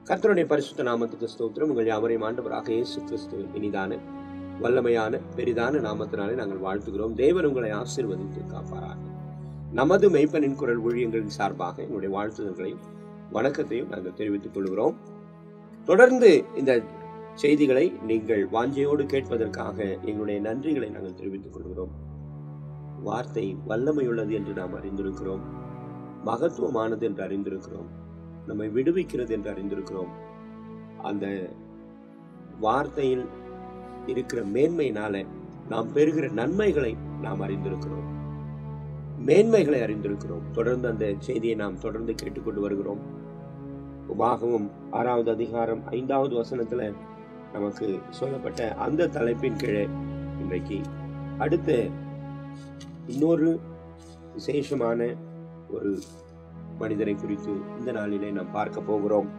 கர்த்தருடைய பரிசுத்த நாமத்துக்கு ஸ்தோத்திரம் உங்கள் யாவரையும் ஆண்டவராக இயேசு கிறிஸ்து இனிதான வல்லமையான பெரிதான நாமத்தினாலே நாங்கள் வாழ்த்துகிறோம் தேவன் உங்களை ஆசீர்வதித்து காப்பாராக நமது மெய்ப்பனின் குரல் ஊழியங்களின் சார்பாக எங்களுடைய வாழ்த்துதல்களையும் வணக்கத்தையும் நாங்கள் தெரிவித்துக் கொள்கிறோம் தொடர்ந்து இந்த செய்திகளை நீங்கள் வாஞ்சையோடு கேட்பதற்காக எங்களுடைய நன்றிகளை நாங்கள் தெரிவித்துக் கொள்கிறோம் வார்த்தை வல்லமையுள்ளது என்று நாம் அறிந்திருக்கிறோம் மகத்துவமானது என்று அறிந்திருக்கிறோம் நம்மை விடுவிக்கிறது என்று அறிந்திருக்கிறோம் அந்த வார்த்தையில் இருக்கிற மேன்மையினால நாம் பெறுகிற நன்மைகளை நாம் அறிந்திருக்கிறோம் மேன்மைகளை அறிந்திருக்கிறோம் தொடர்ந்து அந்த செய்தியை நாம் தொடர்ந்து கேட்டுக்கொண்டு வருகிறோம் உபாகமும் ஆறாவது அதிகாரம் ஐந்தாவது வசனத்துல நமக்கு சொல்லப்பட்ட அந்த தலைப்பின் கீழே இன்றைக்கு அடுத்த இன்னொரு விசேஷமான ஒரு மனிதரை குறித்து இந்த நாளிலே நாம் பார்க்க போகிறோம்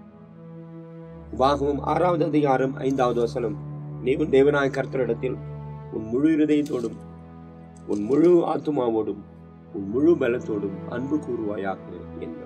உபாகமும் ஆறாவது அதிகாரம் ஐந்தாவது வசனம் நீ உன் தேவனாய கர்த்தரிடத்தில் உன் முழு இருதயத்தோடும் உன் முழு ஆத்துமாவோடும் உன் முழு பலத்தோடும் அன்பு கூறுவாயாக என்பது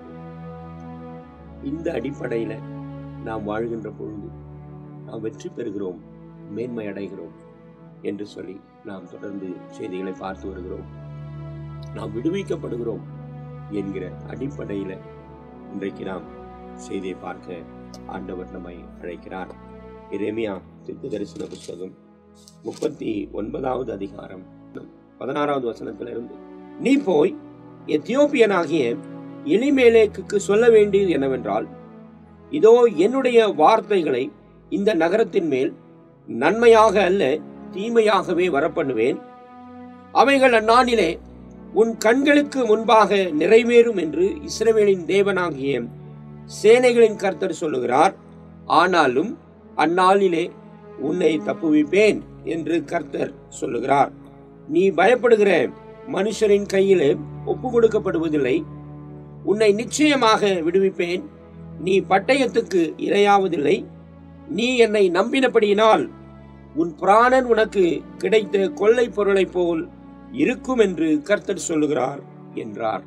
இந்த அடிப்படையில நாம் வாழ்கின்ற பொழுது நாம் வெற்றி பெறுகிறோம் மேன்மை அடைகிறோம் என்று சொல்லி நாம் தொடர்ந்து செய்திகளை பார்த்து வருகிறோம் நாம் விடுவிக்கப்படுகிறோம் என்கிற அடிப்படையில இன்றைக்கு நாம் செய்தியை பார்க்க ஆண்டவர் நம்மை அழைக்கிறார் இரேமியா திருக்கு தரிசன புஸ்தகம் முப்பத்தி ஒன்பதாவது அதிகாரம் பதினாறாவது வசனத்திலிருந்து நீ போய் எத்தியோப்பியனாகிய எலிமேலேக்கு சொல்ல வேண்டியது என்னவென்றால் இதோ என்னுடைய வார்த்தைகளை இந்த நகரத்தின் மேல் நன்மையாக அல்ல தீமையாகவே வரப்பண்ணுவேன் அவைகள் அந்நாளிலே உன் கண்களுக்கு முன்பாக நிறைவேறும் என்று இஸ்ரவேலின் தேவனாகிய சேனைகளின் கர்த்தர் சொல்லுகிறார் ஆனாலும் அந்நாளிலே உன்னை தப்புவிப்பேன் என்று கர்த்தர் சொல்லுகிறார் நீ பயப்படுகிற மனுஷரின் கையிலே ஒப்பு கொடுக்கப்படுவதில்லை உன்னை நிச்சயமாக விடுவிப்பேன் நீ பட்டயத்துக்கு இரையாவதில்லை நீ என்னை நம்பினபடியினால் உன் பிராணன் உனக்கு கிடைத்த கொள்ளை பொருளைப் போல் இருக்கும் என்று கர்த்தர் சொல்லுகிறார் என்றார்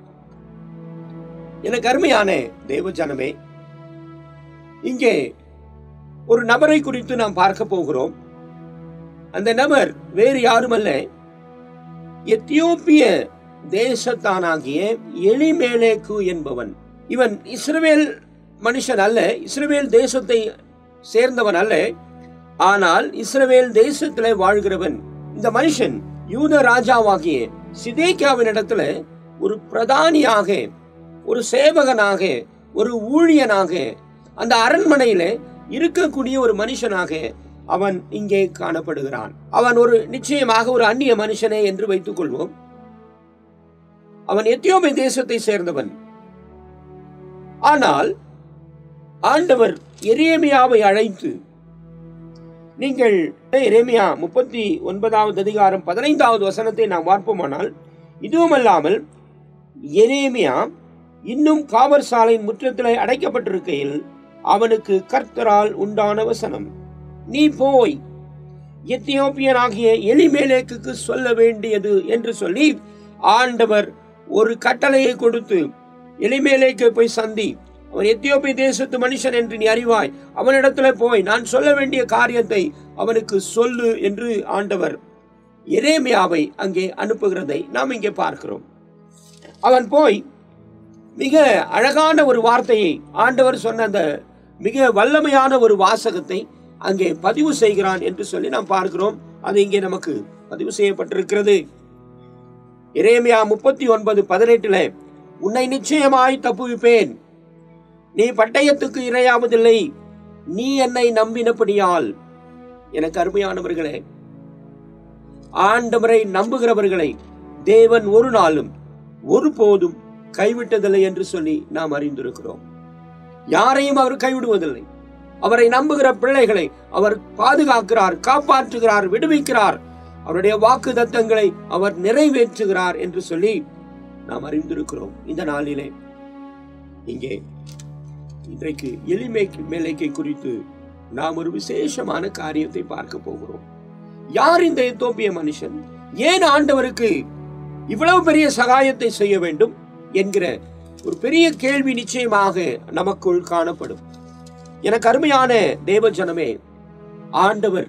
எனக்கு அருமையான தேவஜனமே இங்கே ஒரு நபரை குறித்து நாம் பார்க்க போகிறோம் அந்த நபர் வேறு யாருமல்ல எத்தியோப்பிய தேசத்தானாகிய எலிமேலேக்கு என்பவன் இவன் இஸ்ரவேல் மனுஷன் அல்ல இஸ்ரவேல் தேசத்தை சேர்ந்தவன் அல்ல ஆனால் இஸ்ரவேல் தேசத்திலே வாழ்கிறவன் இந்த மனுஷன் யூத ராஜாவாகிய சிதேக்கியாவின் இடத்துல ஒரு பிரதானியாக ஒரு சேவகனாக ஒரு ஊழியனாக அந்த அரண்மனையில இருக்கக்கூடிய ஒரு மனுஷனாக அவன் இங்கே காணப்படுகிறான் அவன் ஒரு நிச்சயமாக ஒரு அந்நிய மனுஷனே என்று வைத்துக் கொள்வோம் அவன் எத்தியோபிய தேசத்தை சேர்ந்தவன் ஆனால் ஆண்டவர் எரேமியாவை அழைத்து நீங்கள் எரேமியா முப்பத்தி ஒன்பதாவது அதிகாரம் பதினைந்தாவது வசனத்தை நாம் பார்ப்போமானால் இதுவுமல்லாமல் எரேமியா இன்னும் காவல் சாலையின் முற்றத்தில் அடைக்கப்பட்டிருக்கையில் அவனுக்கு கர்த்தரால் உண்டான வசனம் நீ போய் எத்தியோப்பியனாகிய எலிமேலேக்கு சொல்ல வேண்டியது என்று சொல்லி ஆண்டவர் ஒரு கட்டளையை கொடுத்து எலிமேலேக்கு போய் சந்தி அவன் எத்தியோப்பிய தேசத்து மனுஷன் என்று நீ அறிவாய் அவனிடத்துல போய் நான் சொல்ல வேண்டிய காரியத்தை அவனுக்கு சொல்லு என்று ஆண்டவர் எரேமியாவை அங்கே அனுப்புகிறதை நாம் இங்கே பார்க்கிறோம் அவன் போய் மிக அழகான ஒரு வார்த்தையை ஆண்டவர் சொன்ன அந்த மிக வல்லமையான ஒரு வாசகத்தை அங்கே பதிவு செய்கிறான் என்று சொல்லி நாம் பார்க்கிறோம் அது இங்கே நமக்கு பதிவு செய்யப்பட்டிருக்கிறது இரேமியா முப்பத்தி ஒன்பது பதினெட்டுல உன்னை நிச்சயமாய் தப்புவிப்பேன் நீ பட்டயத்துக்கு இரையாவதில்லை நீ என்னை நம்பினபடியால் எனக்கு அருமையானவர்களே ஆண்டவரை நம்புகிறவர்களை தேவன் ஒரு நாளும் ஒருபோதும் கைவிட்டதில்லை என்று சொல்லி நாம் அறிந்திருக்கிறோம் யாரையும் அவர் கைவிடுவதில்லை அவரை நம்புகிற பிள்ளைகளை அவர் பாதுகாக்கிறார் காப்பாற்றுகிறார் விடுவிக்கிறார் அவருடைய வாக்கு தத்தங்களை அவர் நிறைவேற்றுகிறார் என்று சொல்லி நாம் அறிந்திருக்கிறோம் இந்த நாளிலே இங்கே இன்றைக்கு எளிமை மேலைக்கை குறித்து நாம் ஒரு விசேஷமான காரியத்தை பார்க்க போகிறோம் யார் இந்த எத்தோப்பிய மனுஷன் ஏன் ஆண்டவருக்கு இவ்வளவு பெரிய சகாயத்தை செய்ய வேண்டும் என்கிற ஒரு பெரிய கேள்வி நிச்சயமாக நமக்குள் காணப்படும் எனக்கு அருமையான தேவ ஜனமே ஆண்டவர்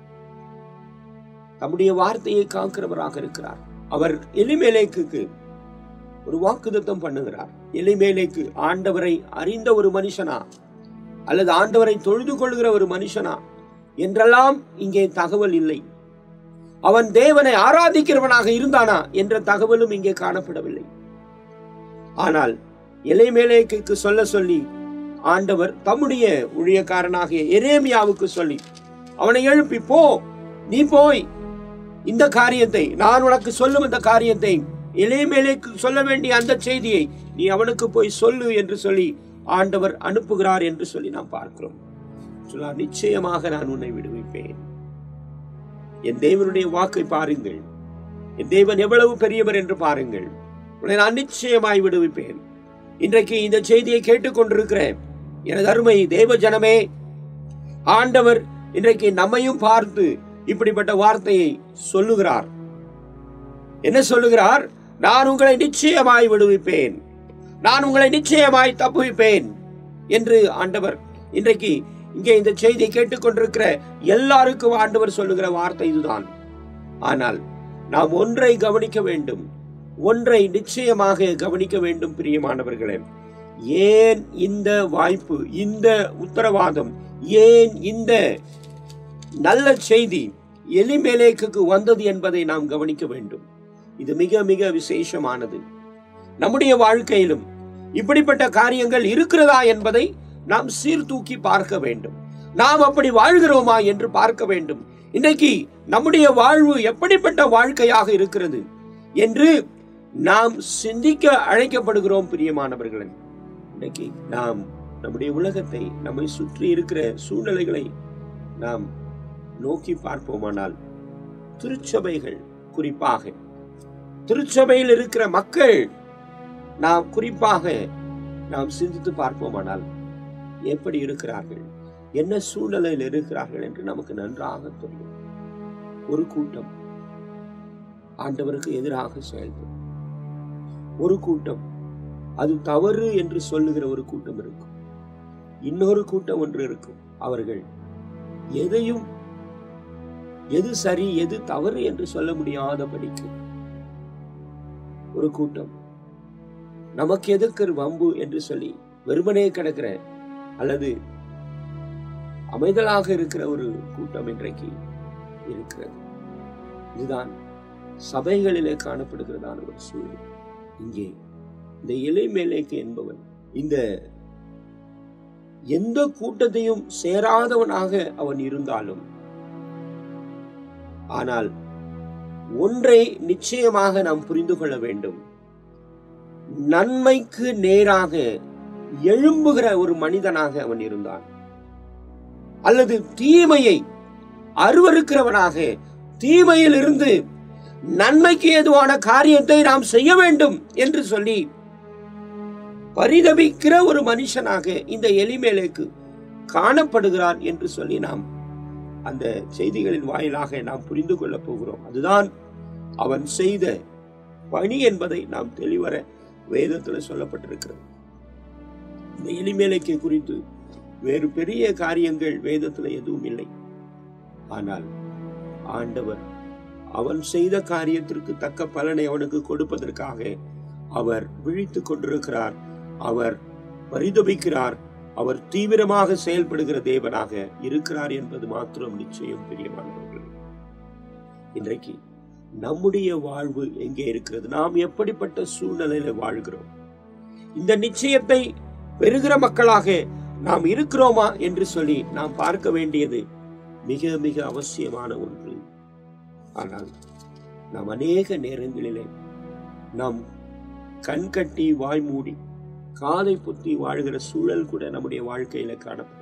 தம்முடைய வார்த்தையை காக்கிறவராக இருக்கிறார் அவர் எலிமேலேக்கு ஒரு வாக்குதத்தம் பண்ணுகிறார் எலிமேலேக்கு ஆண்டவரை அறிந்த ஒரு மனுஷனா அல்லது ஆண்டவரை தொழுது கொள்கிற ஒரு மனுஷனா என்றெல்லாம் இங்கே தகவல் இல்லை அவன் தேவனை ஆராதிக்கிறவனாக இருந்தானா என்ற தகவலும் இங்கே காணப்படவில்லை ஆனால் எலைமேலேக்கு சொல்ல சொல்லி ஆண்டவர் தம்முடைய ஊழியக்காரனாகிய எரேமியாவுக்கு சொல்லி அவனை எழுப்பி போ நீ போய் இந்த காரியத்தை நான் உனக்கு சொல்லும் இந்த காரியத்தை எலேமேலேக்கு சொல்ல வேண்டிய அந்த செய்தியை நீ அவனுக்கு போய் சொல்லு என்று சொல்லி ஆண்டவர் அனுப்புகிறார் என்று சொல்லி நாம் பார்க்கிறோம் சொல்லார் நிச்சயமாக நான் உன்னை விடுவிப்பேன் என் தேவனுடைய வாக்கை பாருங்கள் என் தேவன் எவ்வளவு பெரியவர் என்று பாருங்கள் உன்னை நான் நிச்சயமாய் விடுவிப்பேன் இன்றைக்கு இந்த செய்தியை கேட்டுக்கொண்டிருக்கிற எனது அருமை தேவ ஜனமே ஆண்டவர் இன்றைக்கு நம்மையும் பார்த்து இப்படிப்பட்ட வார்த்தையை சொல்லுகிறார் என்ன சொல்லுகிறார் நான் உங்களை நிச்சயமாய் விடுவிப்பேன் நான் உங்களை நிச்சயமாய் தப்புவிப்பேன் என்று ஆண்டவர் இன்றைக்கு இங்கே இந்த செய்தியை கேட்டுக்கொண்டிருக்கிற எல்லாருக்கும் ஆண்டவர் சொல்லுகிற வார்த்தை இதுதான் ஆனால் நாம் ஒன்றை கவனிக்க வேண்டும் ஒன்றை நிச்சயமாக கவனிக்க வேண்டும் பிரியமானவர்களே ஏன் இந்த வாய்ப்பு இந்த உத்தரவாதம் ஏன் இந்த நல்ல செய்தி எலிமேலேக்கு வந்தது என்பதை நாம் கவனிக்க வேண்டும் இது மிக மிக விசேஷமானது நம்முடைய வாழ்க்கையிலும் இப்படிப்பட்ட காரியங்கள் இருக்கிறதா என்பதை நாம் சீர்தூக்கி பார்க்க வேண்டும் நாம் அப்படி வாழ்கிறோமா என்று பார்க்க வேண்டும் இன்றைக்கு நம்முடைய வாழ்வு எப்படிப்பட்ட வாழ்க்கையாக இருக்கிறது என்று நாம் சிந்திக்க அழைக்கப்படுகிறோம் பிரியமானவர்களே இன்னைக்கு நாம் நம்முடைய உலகத்தை நம்மை சுற்றி இருக்கிற சூழ்நிலைகளை நாம் நோக்கி பார்ப்போமானால் திருச்சபைகள் குறிப்பாக திருச்சபையில் இருக்கிற மக்கள் நாம் குறிப்பாக நாம் சிந்தித்து பார்ப்போமானால் எப்படி இருக்கிறார்கள் என்ன சூழ்நிலையில் இருக்கிறார்கள் என்று நமக்கு நன்றாக தெரியும் ஒரு கூட்டம் ஆண்டவருக்கு எதிராக செயல்படும் ஒரு கூட்டம் அது தவறு என்று சொல்லுகிற ஒரு கூட்டம் இருக்கும் இன்னொரு கூட்டம் ஒன்று இருக்கும் அவர்கள் எதையும் எது சரி எது தவறு என்று சொல்ல முடியாதபடிக்கு ஒரு கூட்டம் நமக்கு எதுக்கு வம்பு என்று சொல்லி வெறுமனே கிடக்கிற அல்லது அமைதலாக இருக்கிற ஒரு கூட்டம் இன்றைக்கு இருக்கிறது இதுதான் சபைகளிலே காணப்படுகிறதான ஒரு சூழல் இங்கே இந்த இலைமேலேக்கு என்பவன் இந்த எந்த கூட்டத்தையும் சேராதவனாக அவன் இருந்தாலும் ஆனால் ஒன்றை நிச்சயமாக நாம் புரிந்து கொள்ள வேண்டும் நன்மைக்கு நேராக எழும்புகிற ஒரு மனிதனாக அவன் இருந்தான் அல்லது தீமையை அருவருக்கிறவனாக தீமையில் இருந்து நன்மைக்கு ஏதுவான காரியத்தை நாம் செய்ய வேண்டும் என்று சொல்லி பரிதபிக்கிற ஒரு மனுஷனாக இந்த எலிமேலேக்கு காணப்படுகிறான் என்று சொல்லி நாம் அந்த செய்திகளின் வாயிலாக நாம் புரிந்து கொள்ளப் போகிறோம் அதுதான் அவன் செய்த பணி என்பதை நாம் தெளிவர வேதத்தில் சொல்லப்பட்டிருக்கிறது இந்த எலிமேலைக்கு குறித்து வேறு பெரிய காரியங்கள் வேதத்தில் எதுவும் இல்லை ஆனால் ஆண்டவர் அவன் செய்த காரியத்திற்கு தக்க பலனை அவனுக்கு கொடுப்பதற்காக அவர் விழித்துக் கொண்டிருக்கிறார் அவர் பரிதபிக்கிறார் அவர் தீவிரமாக செயல்படுகிற தேவனாக இருக்கிறார் என்பது மாத்திரம் நிச்சயம் பிரியமானவர்கள் இன்றைக்கு நம்முடைய வாழ்வு எங்கே இருக்கிறது நாம் எப்படிப்பட்ட சூழ்நிலையில வாழ்கிறோம் இந்த நிச்சயத்தை பெறுகிற மக்களாக நாம் இருக்கிறோமா என்று சொல்லி நாம் பார்க்க வேண்டியது மிக மிக அவசியமான ஒன்று ஆனால் நாம் அநேக நேரங்களிலே நாம் கண் கட்டி வாய் மூடி காதை பொத்தி வாழ்கிற சூழல் கூட நம்முடைய வாழ்க்கையில காணப்படுது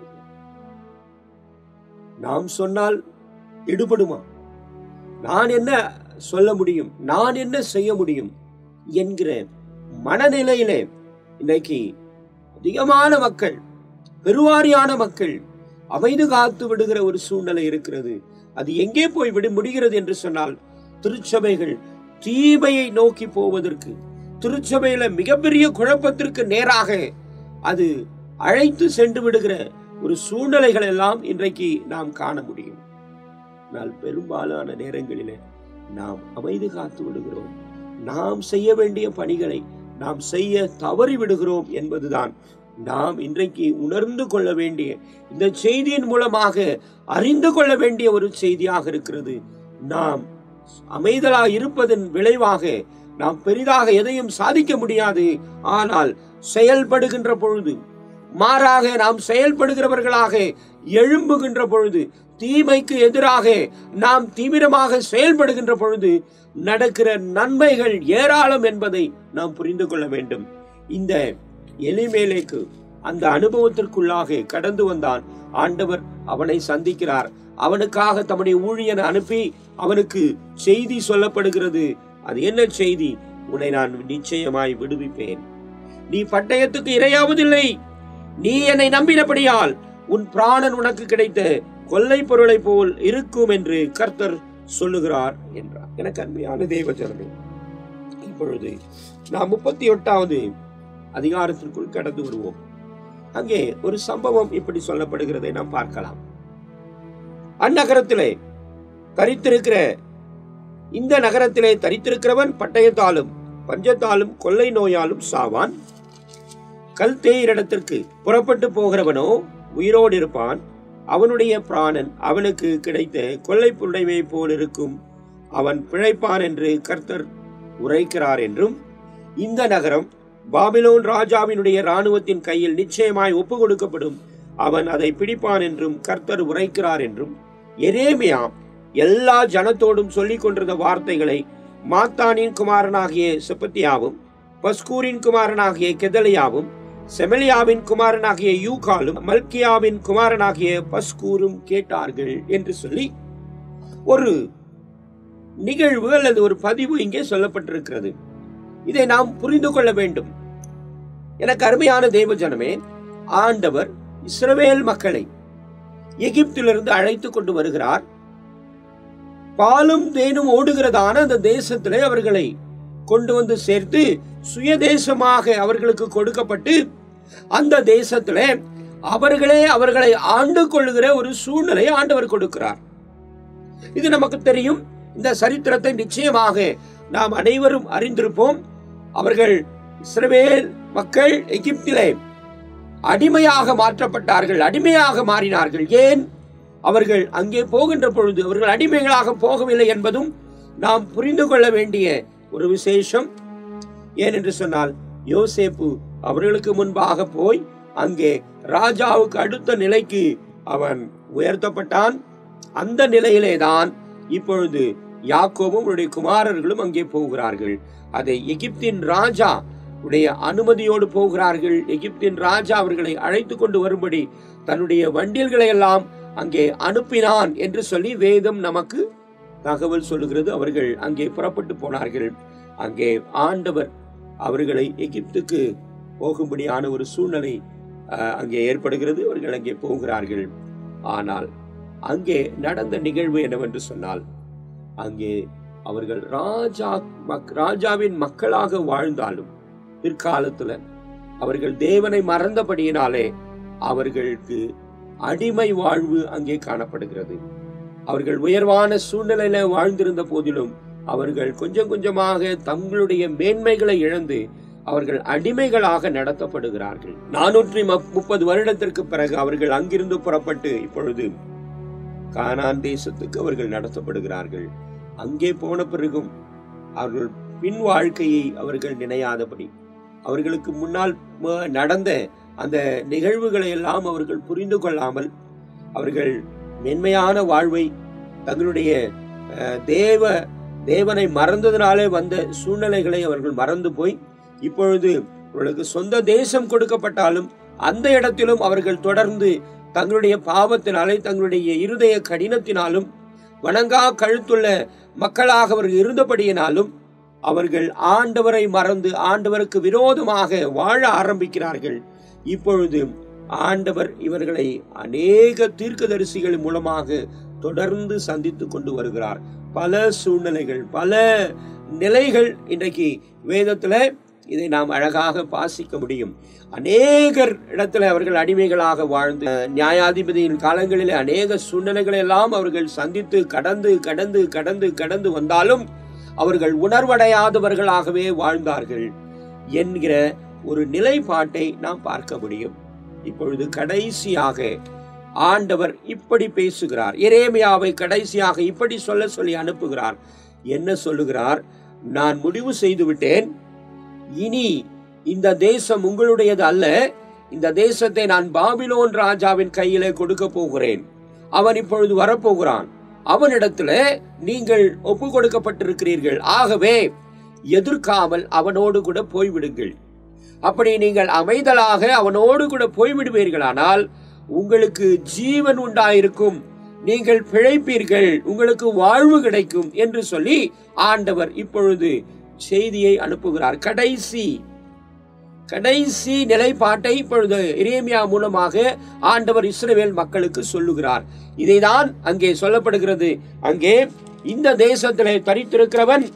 நாம் சொன்னால் எடுபடுமா நான் என்ன சொல்ல முடியும் நான் என்ன செய்ய முடியும் என்கிற மனநிலையிலே இன்னைக்கு அதிகமான மக்கள் பெருவாரியான மக்கள் அமைது காத்து விடுகிற ஒரு சூழ்நிலை இருக்கிறது அது எங்கே போய் விட முடிகிறது என்று சொன்னால் திருச்சபைகள் தீமையை நோக்கி போவதற்கு திருச்சபையில மிகப்பெரிய குழப்பத்திற்கு நேராக அது அழைத்து சென்று விடுகிற ஒரு சூழ்நிலைகள் எல்லாம் இன்றைக்கு நாம் காண முடியும் ஆனால் பெரும்பாலான நேரங்களிலே நாம் அமைதி காத்து விடுகிறோம் நாம் செய்ய வேண்டிய பணிகளை நாம் செய்ய தவறி விடுகிறோம் என்பதுதான் நாம் இன்றைக்கு உணர்ந்து கொள்ள வேண்டிய இந்த செய்தியின் மூலமாக அறிந்து கொள்ள வேண்டிய ஒரு செய்தியாக இருக்கிறது நாம் அமைதலாக இருப்பதன் விளைவாக நாம் பெரிதாக எதையும் சாதிக்க முடியாது ஆனால் செயல்படுகின்ற பொழுது மாறாக நாம் செயல்படுகிறவர்களாக எழும்புகின்ற பொழுது தீமைக்கு எதிராக நாம் தீவிரமாக செயல்படுகின்ற பொழுது நடக்கிற நன்மைகள் ஏராளம் என்பதை நாம் புரிந்து கொள்ள வேண்டும் இந்த எலிமேலேக்கு அந்த அனுபவத்திற்குள்ளாக கடந்து வந்தான் ஆண்டவர் அவனை சந்திக்கிறார் அவனுக்காக தம்முடைய ஊழியனை அனுப்பி அவனுக்கு செய்தி சொல்லப்படுகிறது அது என்ன செய்தி உன்னை நான் நிச்சயமாய் விடுவிப்பேன் நீ பட்டயத்துக்கு இரையாவதில்லை நீ என்னை நம்பினபடியால் உன் பிராணன் உனக்கு கிடைத்த கொல்லை பொருளை போல் இருக்கும் என்று கர்த்தர் சொல்லுகிறார் என்றார் எனக்கு அன்மையான தேவ ஜனமே இப்பொழுது நாம் முப்பத்தி எட்டாவது அதிகாரத்திற்குள் கடந்து வருவோம் அங்கே ஒரு சம்பவம் இப்படி சொல்லப்படுகிறதை நாம் பார்க்கலாம் அந்நகரத்திலே தரித்திருக்கிற இந்த நகரத்திலே தரித்திருக்கிறவன் பட்டயத்தாலும் பஞ்சத்தாலும் கொள்ளை நோயாலும் சாவான் கல் தேயிரிடத்திற்கு புறப்பட்டு போகிறவனோ உயிரோடு இருப்பான் அவனுடைய பிராணன் அவனுக்கு கிடைத்த கொள்ளை புடைமை போல் இருக்கும் அவன் பிழைப்பான் என்று கர்த்தர் உரைக்கிறார் என்றும் இந்த நகரம் பாபிலோன் ராஜாவினுடைய இராணுவத்தின் கையில் நிச்சயமாய் ஒப்பு கொடுக்கப்படும் அவன் அதை பிடிப்பான் என்றும் கர்த்தர் உரைக்கிறார் என்றும் எரேமியா எல்லா ஜனத்தோடும் சொல்லிக் கொண்டிருந்த வார்த்தைகளை மாத்தானின் குமாரனாகிய செப்பத்தியாவும் பஸ்கூரின் குமாரனாகிய கெதலியாவும் செமலியாவின் குமாரனாகிய யூகாலும் மல்கியாவின் குமாரனாகிய பஸ்கூரும் கேட்டார்கள் என்று சொல்லி ஒரு நிகழ்வு அல்லது ஒரு பதிவு இங்கே சொல்லப்பட்டிருக்கிறது இதை நாம் புரிந்து கொள்ள வேண்டும் எனக்கு அருமையான தேவ ஜனமே ஆண்டவர் இஸ்ரவேல் மக்களை எகிப்திலிருந்து அழைத்து கொண்டு வருகிறார் பாலும் தேனும் ஓடுகிறதான அந்த தேசத்திலே அவர்களை கொண்டு வந்து சேர்த்து சுயதேசமாக அவர்களுக்கு கொடுக்கப்பட்டு அந்த தேசத்திலே அவர்களே அவர்களை ஆண்டு கொள்ளுகிற ஒரு சூழ்நிலையை ஆண்டவர் கொடுக்கிறார் இது நமக்கு தெரியும் இந்த சரித்திரத்தை நிச்சயமாக நாம் அனைவரும் அறிந்திருப்போம் அவர்கள் இஸ்ரவேல் மக்கள் எகிப்திலே அடிமையாக மாற்றப்பட்டார்கள் அடிமையாக மாறினார்கள் ஏன் அவர்கள் அங்கே போகின்ற பொழுது அவர்கள் அடிமைகளாக போகவில்லை என்பதும் நாம் புரிந்து கொள்ள வேண்டிய ஒரு விசேஷம் ஏன் என்று சொன்னால் யோசேப்பு அவர்களுக்கு முன்பாக போய் அங்கே ராஜாவுக்கு அடுத்த நிலைக்கு அவன் உயர்த்தப்பட்டான் அந்த நிலையிலே தான் இப்பொழுது யாக்கோபும் அவருடைய குமாரர்களும் அங்கே போகிறார்கள் அதை எகிப்தின் ராஜா உடைய அனுமதியோடு போகிறார்கள் எகிப்தின் ராஜா அவர்களை அழைத்து கொண்டு வரும்படி தன்னுடைய வண்டில்களை எல்லாம் அங்கே அனுப்பினான் என்று சொல்லி வேதம் நமக்கு தகவல் சொல்லுகிறது அவர்கள் அங்கே புறப்பட்டு போனார்கள் அங்கே ஆண்டவர் அவர்களை எகிப்துக்கு போகும்படியான ஒரு சூழ்நிலை அஹ், அங்கே ஏற்படுகிறது அவர்கள் அங்கே போகிறார்கள் ஆனால் அங்கே நடந்த நிகழ்வு என்னவென்று சொன்னால் அங்கே அவர்கள் ராஜா மக்- ராஜாவின் மக்களாக வாழ்ந்தாலும் பிற்காலத்துல அவர்கள் தேவனை மறந்தபடியினாலே அவர்களுக்கு அடிமை வாழ்வு அங்கே காணப்படுகிறது அவர்கள் உயர்வான சூழ்நிலையில வாழ்ந்திருந்த போதிலும் அவர்கள் கொஞ்சம் கொஞ்சமாக தங்களுடைய மேன்மைகளை இழந்து அவர்கள் அடிமைகளாக நடத்தப்படுகிறார்கள் நானூற்றி முப்பது வருடத்திற்கு பிறகு அவர்கள் அங்கிருந்து புறப்பட்டு இப்பொழுது கானான் தேசத்துக்கு அவர்கள் நடத்தப்படுகிறார்கள் அங்கே போன பிறகும் அவர்கள் பின் வாழ்க்கையை அவர்கள் நினையாதபடி அவர்களுக்கு முன்னால் ம- நடந்த அந்த நிகழ்வுகளை எல்லாம் அவர்கள் புரிந்து கொள்ளாமல் அவர்கள் மென்மையான வாழ்வை தங்களுடைய அஹ், தேவ தேவனை மறந்ததினாலே வந்த சூழ்நிலைகளை அவர்கள் மறந்து போய் இப்பொழுது அவர்களுக்கு சொந்த தேசம் கொடுக்கப்பட்டாலும் அந்த இடத்திலும் அவர்கள் தொடர்ந்து தங்களுடைய பாவத்தினாலே தங்களுடைய இருதய கடினத்தினாலும் வணங்கா கழுத்துள்ள மக்களாக அவர்கள் இருந்தபடியினாலும் அவர்கள் ஆண்டவரை மறந்து ஆண்டவருக்கு விரோதமாக வாழ ஆரம்பிக்கிறார்கள் இப்பொழுது ஆண்டவர் இவர்களை அநேக தீர்க்கதரிசிகள் மூலமாக தொடர்ந்து சந்தித்து கொண்டு வருகிறார் பல சூழ்நிலைகள் பல நிலைகள் இன்றைக்கு வேதத்துல இதை நாம் அழகாக பாசிக்க முடியும் அநேகர் இடத்துல அவர்கள் அடிமைகளாக வாழ்ந்து அஹ், நியாயாதிபதியின் காலங்களிலே அநேக சூழ்நிலைகளை எல்லாம் அவர்கள் சந்தித்து கடந்து கடந்து கடந்து கடந்து வந்தாலும் அவர்கள் உணர்வடையாதவர்களாகவே வாழ்ந்தார்கள் என்கிற ஒரு நிலைப்பாட்டை நாம் பார்க்க முடியும் இப்பொழுது கடைசியாக ஆண்டவர் இப்படி பேசுகிறார் எரேமியாவை கடைசியாக இப்படி சொல்ல சொல்லி அனுப்புகிறார் என்ன சொல்லுகிறார் நான் முடிவு செய்து விட்டேன் இனி இந்த தேசம் உங்களுடையது அல்ல இந்த தேசத்தை நான் பாபிலோன் ராஜாவின் கையிலே கொடுக்க போகிறேன் அவன் இப்பொழுது வரப்போகிறான் அவனிடத்துல நீங்கள் ஒப்பு கொடுக்கப்பட்டிருக்கிறீர்கள் ஆகவே எதிர்க்காமல் அவனோடு கூட போய்விடுங்கள் அப்படி நீங்கள் அமைதலாக அவனோடு கூட போய்விடுவீர்களானால் உங்களுக்கு ஜீவன் உண்டாயிருக்கும் நீங்கள் பிழைப்பீர்கள் உங்களுக்கு வாழ்வு கிடைக்கும் என்று சொல்லி ஆண்டவர் இப்பொழுது செய்தியை அனுப்புகிறார் கடைசி கடைசி நிலைப்பாட்டை இப்பொழுது இரேமியா மூலமாக ஆண்டவர் இஸ்ரவேல் மக்களுக்கு சொல்லுகிறார் இதைதான் அங்கே சொல்லப்படுகிறது அங்கே இந்த தேசத்திலே தரித்திருக்கிறவன்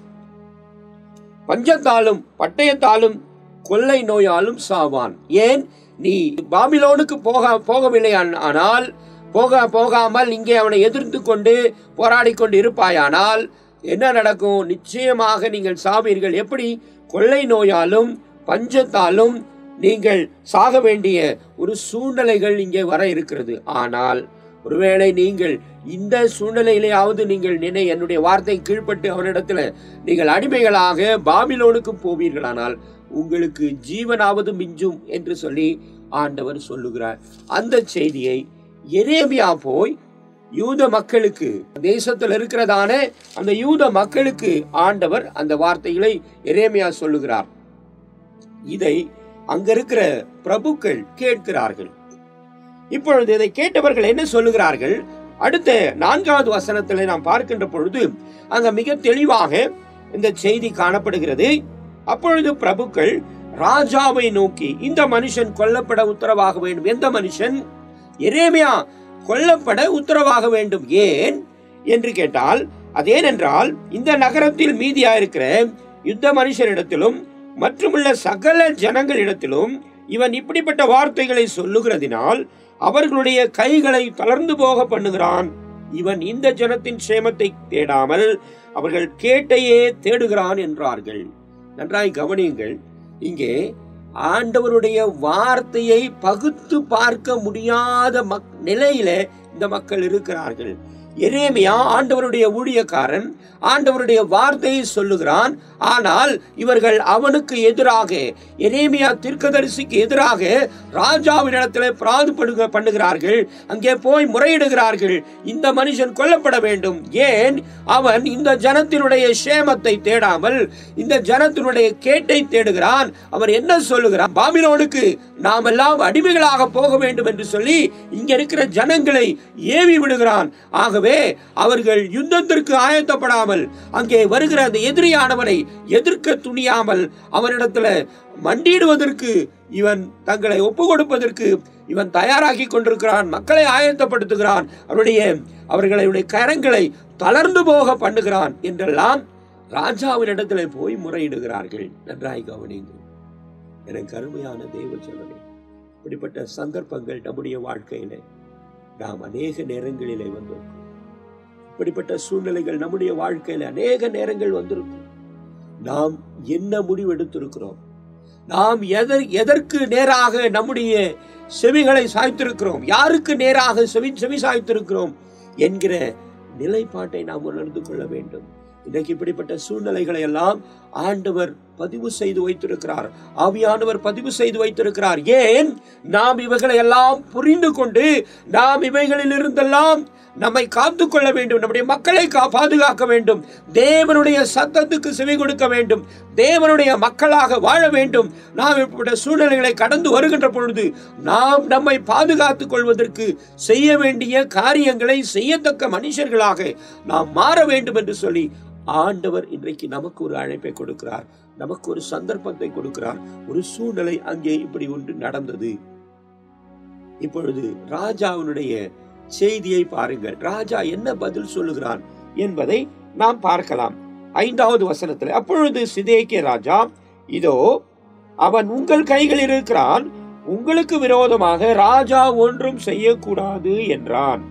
பஞ்சத்தாலும் பட்டயத்தாலும் கொள்ளை நோயாலும் சாவான் ஏன் நீ பாபிலோனுக்கு போக போகவில்லை ஆன- ஆனால் போக போகாமல் இங்கே அவனை எதிர்த்து கொண்டு போராடி கொண்டு இருப்பாயானால் என்ன நடக்கும் நிச்சயமாக நீங்கள் சாவீர்கள் எப்படி கொள்ளை நோயாலும் பஞ்சத்தாலும் நீங்கள் சாக வேண்டிய ஒரு சூழ்நிலைகள் இங்கே வர இருக்கிறது ஆனால் ஒருவேளை நீங்கள் இந்த சூழ்நிலையிலேயாவது நீங்கள் நினை என்னுடைய வார்த்தை கீழ்ப்பட்டு அவனிடத்துல நீங்கள் அடிமைகளாக பாபிலோனுக்கு போவீர்களானால் உங்களுக்கு ஜீவனாவது மிஞ்சும் என்று சொல்லி ஆண்டவர் சொல்லுகிறார் அந்த செய்தியை எரேமியா போய் யூத மக்களுக்கு தேசத்தில் இருக்கிறதான அந்த யூத மக்களுக்கு ஆண்டவர் அந்த வார்த்தைகளை எரேமியா சொல்லுகிறார் இதை அங்க இருக்கிற பிரபுக்கள் கேட்கிறார்கள் இப்பொழுது இதை கேட்டவர்கள் என்ன சொல்லுகிறார்கள் அடுத்த நான்காவது வசனத்தில் நாம் பார்க்கின்ற பொழுது அங்க மிக தெளிவாக இந்த செய்தி காணப்படுகிறது அப்பொழுது பிரபுக்கள் ராஜாவை நோக்கி இந்த மனுஷன் கொல்லப்பட உத்தரவாக வேண்டும் எந்த மனுஷன் எரேமியா கொல்லப்பட உத்தரவாக வேண்டும் ஏன் என்று கேட்டால் அது ஏனென்றால் இந்த நகரத்தில் மீதியாயிருக்கிற யுத்த மனுஷரிடத்திலும் மற்றுமுள்ள சகல ஜனங்களிடத்திலும் இவன் இப்படிப்பட்ட வார்த்தைகளை சொல்லுகிறதினால் அவர்களுடைய கைகளை தளர்ந்து போக பண்ணுகிறான் இவன் இந்த ஜனத்தின் சேமத்தை தேடாமல் அவர்கள் கேட்டையே தேடுகிறான் என்றார்கள் நன்றாய் கவனியுங்கள் இங்கே ஆண்டவருடைய வார்த்தையை பகுத்து பார்க்க முடியாத மக் நிலையில இந்த மக்கள் இருக்கிறார்கள் எரேமியா ஆண்டவருடைய ஊழியக்காரன் ஆண்டவருடைய வார்த்தையை சொல்லுகிறான் ஆனால் இவர்கள் அவனுக்கு எதிராக எரேமியா தீர்க்கதரிசிக்கு எதிராக ராஜாவினிடத்தில் பிராதுபடுக பண்ணுகிறார்கள் அங்கே போய் முறையிடுகிறார்கள் இந்த மனுஷன் கொல்லப்பட வேண்டும் ஏன் அவன் இந்த ஜனத்தினுடைய சேமத்தை தேடாமல் இந்த ஜனத்தினுடைய கேட்டை தேடுகிறான் அவர் என்ன சொல்லுகிறான் பாபிலோனுக்கு நாம் எல்லாம் அடிமைகளாக போக வேண்டும் என்று சொல்லி இங்க இருக்கிற ஜனங்களை ஏவி விடுகிறான் ஆகவே அவர்கள் யுத்தத்திற்கு ஆயத்தப்படாமல் அங்கே வருகிற அந்த எதிரியானவனை எதிர்க்க துணியாமல் அவனிடத்துல மண்டியிடுவதற்கு இவன் தங்களை ஒப்பு கொடுப்பதற்கு இவன் தயாராகி கொண்டிருக்கிறான் மக்களை ஆயத்தப்படுத்துகிறான் அவருடைய அவர்களுடைய கரங்களை தளர்ந்து போக பண்ணுகிறான் என்றெல்லாம் ராஜாவினிடத்துல போய் முறையிடுகிறார்கள் நன்றாய் கவனிங்கள் எனக்கு அருமையான தெய்வ சொல்லவே இப்படிப்பட்ட சந்தர்ப்பங்கள் நம்முடைய வாழ்க்கையில நாம் அநேக நேரங்களிலே வந்திருக்கோம் இப்படிப்பட்ட சூழ்நிலைகள் நம்முடைய வாழ்க்கையில அநேக நேரங்கள் வந்திருக்கும் நாம் என்ன முடிவு எடுத்திருக்கிறோம் நாம் எதர் எதற்கு நேராக நம்முடைய செவிகளை சாய்த்திருக்கிறோம் யாருக்கு நேராக செவி செவி சாய்த்திருக்கிறோம் என்கிற நிலைப்பாட்டை நாம் உணர்ந்து கொள்ள வேண்டும் இன்றைக்கு இப்படிப்பட்ட சூழ்நிலைகளை எல்லாம் ஆண்டவர் பதிவு செய்து வைத்திருக்கிறார் ஆவியானவர் பதிவு செய்து வைத்திருக்கிறார் ஏன் நாம் இவைகளை எல்லாம் புரிந்து கொண்டு நாம் இவைகளில் இருந்தெல்லாம் நம்மை காத்து கொள்ள வேண்டும் நம்முடைய மக்களை கா- பாதுகாக்க வேண்டும் தேவனுடைய சத்தத்துக்கு செவி கொடுக்க வேண்டும் தேவனுடைய மக்களாக வாழ வேண்டும் நாம் இப்படிப்பட்ட சூழ்நிலைகளை கடந்து வருகின்ற பொழுது நாம் நம்மை பாதுகாத்துக் கொள்வதற்கு செய்ய வேண்டிய காரியங்களை செய்யத்தக்க மனுஷர்களாக நாம் மாற வேண்டும் என்று சொல்லி ஆண்டவர் இன்றைக்கு நமக்கு ஒரு அழைப்பை கொடுக்கிறார் நமக்கு ஒரு சந்தர்ப்பத்தை கொடுக்கிறார் ஒரு சூழ்நிலை அங்கே இப்படி ஒன்று நடந்தது இப்பொழுது ராஜாவினுடைய செய்தியை பாருங்கள் ராஜா என்ன பதில் சொல்லுகிறான் என்பதை நாம் பார்க்கலாம் ஐந்தாவது வசனத்தில் அப்பொழுது சிதேக்கிய ராஜா இதோ அவன் உங்கள் கைகளில் இருக்கிறான் உங்களுக்கு விரோதமாக ராஜா ஒன்றும் செய்யக்கூடாது என்றான்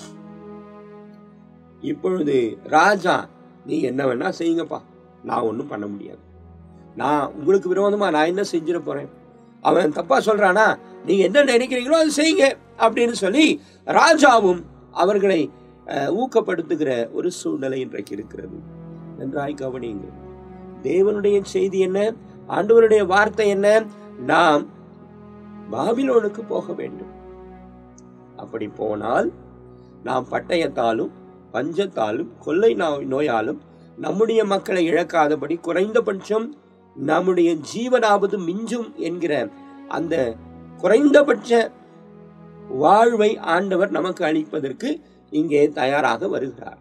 இப்பொழுது ராஜா நீ என்ன வேணா செய்யுங்கப்பா நான் ஒன்றும் பண்ண முடியாது நான் உங்களுக்கு விரோதமா நான் என்ன செஞ்சிட போறேன் அவன் தப்பா சொல்றானா நீங்க என்ன நினைக்கிறீங்களோ அது செய்யுங்க அப்படின்னு சொல்லி ராஜாவும் அவர்களை அஹ், ஊக்கப்படுத்துகிற ஒரு சூழ்நிலை இன்றைக்கு இருக்கிறது நன்றாய் கவனியுங்கள் தேவனுடைய செய்தி என்ன ஆண்டவருடைய வார்த்தை என்ன நாம் பாபிலோனுக்கு போக வேண்டும் அப்படி போனால் நாம் பட்டயத்தாலும் பஞ்சத்தாலும் கொள்ளை நோய் நோயாலும் நம்முடைய மக்களை இழக்காதபடி குறைந்தபட்சம் நம்முடைய ஜீவனாவது மிஞ்சும் என்கிற அந்த குறைந்தபட்ச வாழ்வை ஆண்டவர் நமக்கு அளிப்பதற்கு இங்கே தயாராக வருகிறார்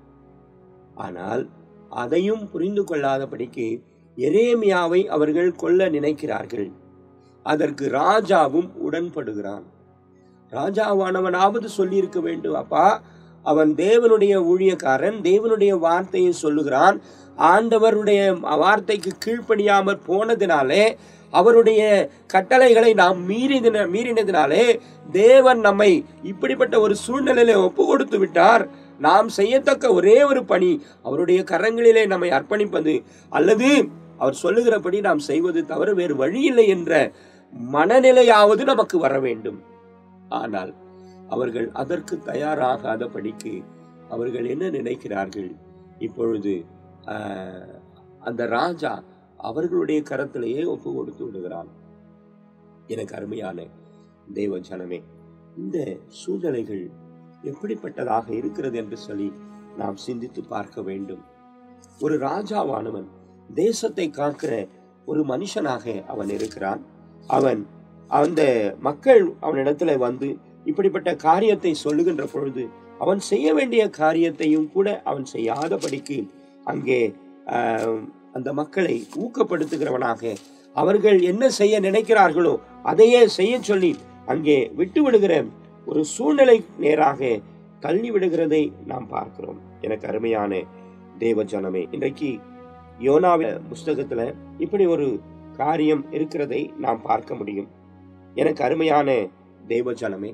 ஆனால் அதையும் புரிந்து கொள்ளாதபடிக்கு எரேமியாவை அவர்கள் கொல்ல நினைக்கிறார்கள் அதற்கு ராஜாவும் உடன்படுகிறான் ராஜாவானவனாவது சொல்லியிருக்க வேண்டும் அப்பா அவன் தேவனுடைய ஊழியக்காரன் தேவனுடைய வார்த்தையை சொல்லுகிறான் ஆண்டவருடைய வார்த்தைக்கு கீழ்ப்படியாமற் போனதினாலே அவருடைய கட்டளைகளை நாம் மீறின மீறினதினாலே தேவன் நம்மை இப்படிப்பட்ட ஒரு சூழ்நிலையில ஒப்பு கொடுத்து விட்டார் நாம் செய்யத்தக்க ஒரே ஒரு பணி அவருடைய கரங்களிலே நம்மை அர்ப்பணிப்பது அல்லது அவர் சொல்லுகிறபடி நாம் செய்வது தவிர வேறு வழி இல்லை என்ற மனநிலையாவது நமக்கு வர வேண்டும் ஆனால் அவர்கள் அதற்கு தயாராகாதபடிக்கு அவர்கள் என்ன நினைக்கிறார்கள் இப்பொழுது ஆஹ், அந்த ராஜா அவர்களுடைய கரத்திலேயே ஒப்பு கொடுத்து விடுகிறான் எனக்கு அருமையான தேவ ஜனமே இந்த சூழ்நிலைகள் எப்படிப்பட்டதாக இருக்கிறது என்று சொல்லி நாம் சிந்தித்து பார்க்க வேண்டும் ஒரு ராஜாவானவன் தேசத்தை காக்கிற ஒரு மனுஷனாக அவன் இருக்கிறான் அவன் அந்த மக்கள் அவனிடத்துல வந்து இப்படிப்பட்ட காரியத்தை சொல்லுகின்ற பொழுது அவன் செய்ய வேண்டிய காரியத்தையும் கூட அவன் செய்யாதபடிக்கு அங்கே ஆஹ், அந்த மக்களை ஊக்கப்படுத்துகிறவனாக அவர்கள் என்ன செய்ய நினைக்கிறார்களோ அதையே செய்ய சொல்லி அங்கே விட்டு விடுகிற ஒரு சூழ்நிலை நேராக தள்ளி விடுகிறதை நாம் பார்க்கிறோம் எனக்கு அருமையான தேவ ஜனமே இன்றைக்கு யோனாவின் புஸ்தகத்துல இப்படி ஒரு காரியம் இருக்கிறதை நாம் பார்க்க முடியும் எனக்கு அருமையான தேவ ஜனமே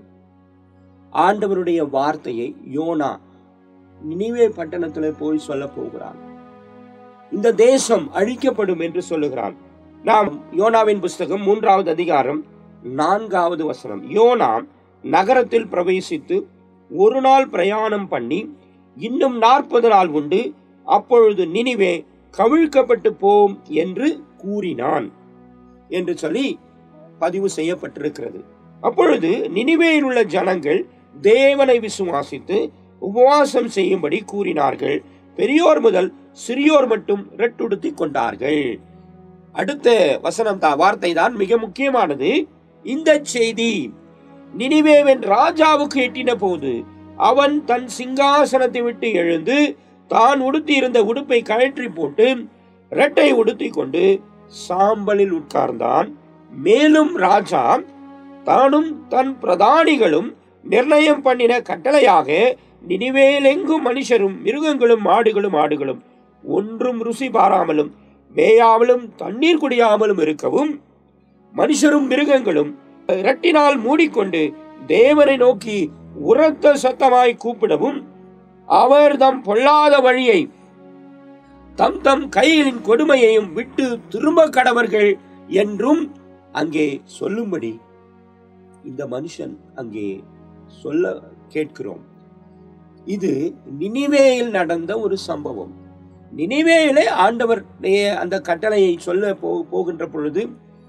ஆண்டவருடைய வார்த்தையை யோனா நினைவே பட்டணத்துல போய் சொல்ல போகிறான் இந்த தேசம் அழிக்கப்படும் என்று சொல்லுகிறான் நாம் யோனாவின் புஸ்தகம் மூன்றாவது அதிகாரம் நான்காவது வசனம் யோனா நகரத்தில் பிரவேசித்து ஒரு நாள் பிரயாணம் பண்ணி இன்னும் நாற்பது நாள் உண்டு அப்பொழுது நினிவே கவிழ்க்கப்பட்டு போம் என்று கூறினான் என்று சொல்லி பதிவு செய்யப்பட்டிருக்கிறது அப்பொழுது நினிவேயில் உள்ள ஜனங்கள் தேவனை விசுவாசித்து உபவாசம் செய்யும்படி கூறினார்கள் பெரியோர் முதல் சிறியோர் மட்டும் ரெட்டுடுத்திக் கொண்டார்கள் அடுத்த வசனம் தான் வார்த்தை தான் மிக முக்கியமானது இந்த செய்தி நினிவேவன் ராஜாவுக்கு எட்டின போது அவன் தன் சிங்காசனத்தை விட்டு எழுந்து தான் உடுத்தி இருந்த உடுப்பை கழற்றி போட்டு இரட்டை உடுத்தி கொண்டு சாம்பலில் உட்கார்ந்தான் மேலும் ராஜா தானும் தன் பிரதானிகளும் நிர்ணயம் பண்ணின கட்டளையாக நினிவேலெங்கும் மனுஷரும் மிருகங்களும் மாடுகளும் ஆடுகளும் ஒன்றும் ருசி பாராமலும் மேயாமலும் தண்ணீர் குடியாமலும் இருக்கவும் மனுஷரும் மிருகங்களும் இரட்டினால் மூடிக்கொண்டு தேவனை நோக்கி உரத்த சத்தமாய் கூப்பிடவும் அவர் தம் பொல்லாத வழியை தம் தம் கைகளின் கொடுமையையும் விட்டு திரும்ப கடவர்கள் என்றும் அங்கே சொல்லும்படி இந்த மனுஷன் அங்கே சொல்ல கேட்கிறோம் இது நினிவேயில் நடந்த ஒரு சம்பவம் நினிவேயிலே ஆண்டவர் அந்த கட்டளையை சொல்ல போ- போகின்ற பொழுது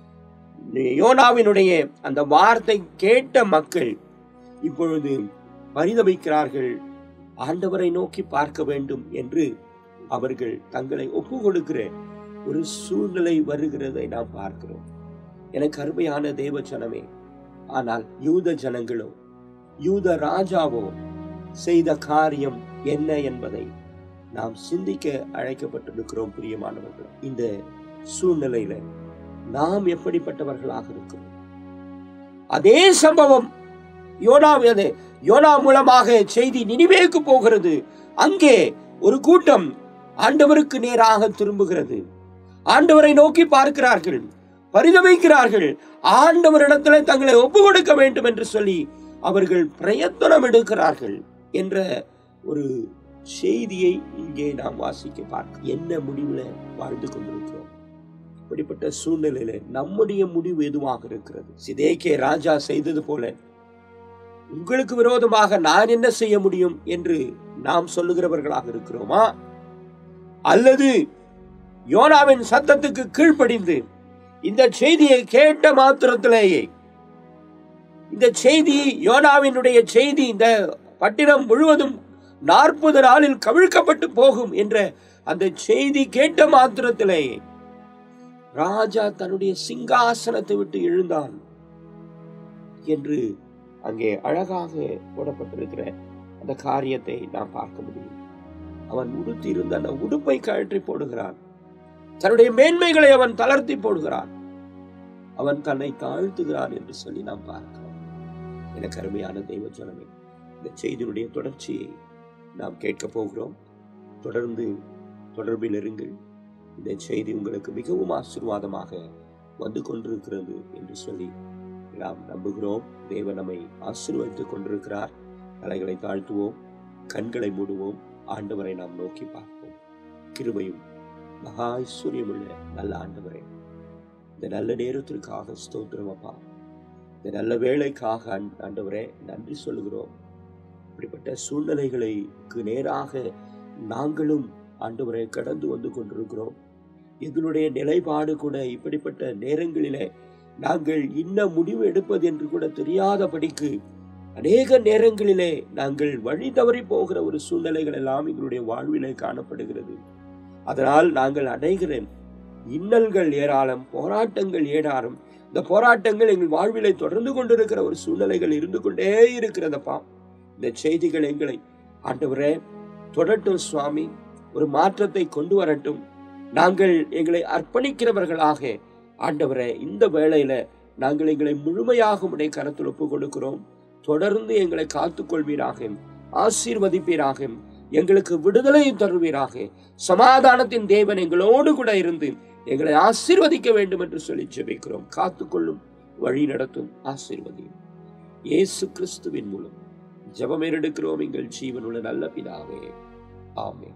யோனாவினுடைய அந்த வார்த்தை கேட்ட மக்கள் இப்பொழுது பரிதபிக்கிறார்கள் ஆண்டவரை நோக்கி பார்க்க வேண்டும் என்று அவர்கள் தங்களை ஒப்பு கொடுக்கிற ஒரு சூழ்நிலை வருகிறதை நாம் பார்க்கிறோம் எனக்கு அருமையான தேவ ஜனமே ஆனால் யூத ஜனங்களோ யூத ராஜாவோ செய்த காரியம் என்ன என்பதை நாம் சிந்திக்க அழைக்கப்பட்டிருக்கிறோம் பிரியமானவர்கள் இந்த சூழ்நிலையில நாம் எப்படிப்பட்டவர்களாக இருக்கிறோம் அதே சம்பவம் யோனா அது யோனா மூலமாக செய்தி நினிவேக்கு போகிறது அங்கே ஒரு கூட்டம் ஆண்டவருக்கு நேராக திரும்புகிறது ஆண்டவரை நோக்கி பார்க்கிறார்கள் பரிதவிக்கிறார்கள் ஆண்டவரிடத்துல தங்களை ஒப்பு கொடுக்க வேண்டும் என்று சொல்லி அவர்கள் பிரயத்தனம் எடுக்கிறார்கள் என்ற ஒரு செய்தியை இங்கே நாம் வாசிக்க பார்க்க என்ன முடிவுல வாழ்ந்து கொண்டிருக்கிறோம் இப்படிப்பட்ட சூழ்நிலையில நம்முடைய முடிவு எதுவாக இருக்கிறது சிதேக்கே ராஜா செய்தது போல உங்களுக்கு விரோதமாக நான் என்ன செய்ய முடியும் என்று நாம் சொல்லுகிறவர்களாக இருக்கிறோமா அல்லது யோனாவின் சத்தத்துக்கு கீழ்ப்படிந்து இந்த செய்தியை கேட்ட மாத்திரத்திலேயே இந்த செய்தி யோனாவினுடைய செய்தி இந்த பட்டினம் முழுவதும் நாற்பது நாளில் கவிழ்க்கப்பட்டு போகும் என்ற அந்த செய்தி கேட்ட மாத்திரத்திலேயே ராஜா தன்னுடைய சிங்காசனத்தை விட்டு எழுந்தான் என்று அங்கே அழகாக போடப்பட்டிருக்கிற அந்த காரியத்தை நாம் பார்க்க முடியும் அவன் உடுத்தி இருந்த அந்த உடுப்பை கழற்றி போடுகிறான் தன்னுடைய மேன்மைகளை அவன் தளர்த்தி போடுகிறான் அவன் தன்னை தாழ்த்துகிறான் என்று சொல்லி நாம் பார்க்கிறோம் எனக்கு அருமையான தெய்வ ஜனமே இந்த செய்தியினுடைய தொடர்ச்சியை நாம் கேட்க போகிறோம் தொடர்ந்து தொடர்பில் இருங்கள் இந்த செய்தி உங்களுக்கு மிகவும் ஆசீர்வாதமாக வந்து கொண்டிருக்கிறது என்று சொல்லி நாம் நம்புகிறோம் தேவன் நம்மை ஆசீர்வதித்துக் கொண்டிருக்கிறார் தலைகளை தாழ்த்துவோம் கண்களை மூடுவோம் ஆண்டவரை நாம் நோக்கி பார்ப்போம் கிருபையும் மகா ஐஸ்வர்யமுள்ள நல்ல ஆண்டவரே இந்த நல்ல நேரத்திற்காக ஸ்தோத்திரம் அப்பா இந்த நல்ல வேலைக்காக ஆண்- ஆண்டவரே நன்றி சொல்லுகிறோம் இப்படிப்பட்ட சூழ்நிலைகளுக்கு நேராக நாங்களும் ஆண்டவரை கடந்து வந்து கொண்டிருக்கிறோம் எங்களுடைய நிலைப்பாடு கூட இப்படிப்பட்ட நேரங்களிலே நாங்கள் இன்ன முடிவு எடுப்பது என்று கூட தெரியாதபடிக்கு அநேக நேரங்களிலே நாங்கள் வழி தவறி போகிற ஒரு சூழ்நிலைகள் எல்லாம் எங்களுடைய வாழ்விலே காணப்படுகிறது அதனால் நாங்கள் அடைகிற இன்னல்கள் ஏராளம் போராட்டங்கள் ஏராளம் இந்த போராட்டங்கள் எங்கள் வாழ்விலை தொடர்ந்து கொண்டிருக்கிற ஒரு சூழ்நிலைகள் இருந்து கொண்டே இருக்கிறதப்பா இந்த செய்திகள் எங்களை ஆண்டவரே தொடட்டும் சுவாமி ஒரு மாற்றத்தை கொண்டு வரட்டும் நாங்கள் எங்களை அர்ப்பணிக்கிறவர்களாக ஆண்டவரே இந்த வேளையில நாங்கள் எங்களை முழுமையாக உடைய கரத்தில் ஒப்புக் கொடுக்கிறோம் தொடர்ந்து எங்களை காத்துக்கொள்வீராக ஆசீர்வதிப்பீராக எங்களுக்கு விடுதலை தருவீராக சமாதானத்தின் தேவன் எங்களோடு கூட இருந்து எங்களை ஆசீர்வதிக்க வேண்டும் என்று சொல்லி ஜெபிக்கிறோம் காத்துக்கொள்ளும் வழி நடத்தும் ஆசீர்வதியும் இயேசு கிறிஸ்துவின் மூலம் ஜெபம் எடுக்கிறோம் எங்கள் ஜீவனுள்ள நல்ல பிதாவே ஆமென்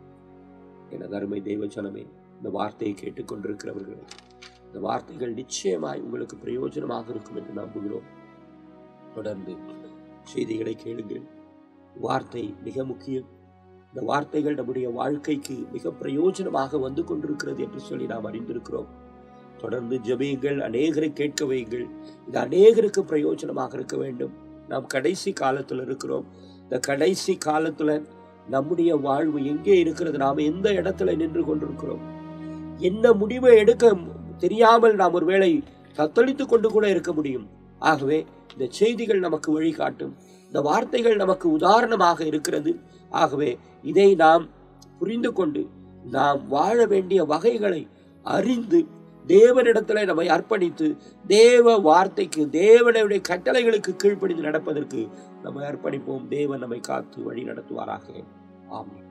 எனது அருமை தெய்வ ஜனமே இந்த வார்த்தையை கேட்டுக்கொண்டிருக்கிறவர்களே இந்த வார்த்தைகள் நிச்சயமாய் உங்களுக்கு பிரயோஜனமாக இருக்கும் என்று நம்புகிறோம் தொடர்ந்து செய்திகளை கேளுங்கள் வார்த்தை மிக முக்கியம் இந்த வார்த்தைகள் நம்முடைய வாழ்க்கைக்கு மிக பிரயோஜனமாக வந்து கொண்டிருக்கிறது என்று சொல்லி நாம் அறிந்திருக்கிறோம் தொடர்ந்து ஜெபியுங்கள் அநேகரை கேட்க வையுங்கள் இது அநேகருக்கு பிரயோஜனமாக இருக்க வேண்டும் நாம் கடைசி காலத்தில் இருக்கிறோம் இந்த கடைசி காலத்துல நம்முடைய வாழ்வு எங்கே இருக்கிறது நாம் எந்த இடத்துல நின்று கொண்டிருக்கிறோம் என்ன முடிவை எடுக்க தெரியாமல் நாம் ஒருவேளை தத்தளித்துக் கொண்டு கூட இருக்க முடியும் ஆகவே இந்த செய்திகள் நமக்கு வழிகாட்டும் இந்த வார்த்தைகள் நமக்கு உதாரணமாக இருக்கிறது ஆகவே இதை நாம் புரிந்து கொண்டு நாம் வாழ வேண்டிய வகைகளை அறிந்து தேவனிடத்தில் நம்மை அர்ப்பணித்து தேவ வார்த்தைக்கு தேவனுடைய கட்டளைகளுக்கு கீழ்ப்படிந்து நடப்பதற்கு நம்மை அர்ப்பணிப்போம் தேவன் நம்மை காத்து வழி நடத்துவாராக ஆமென்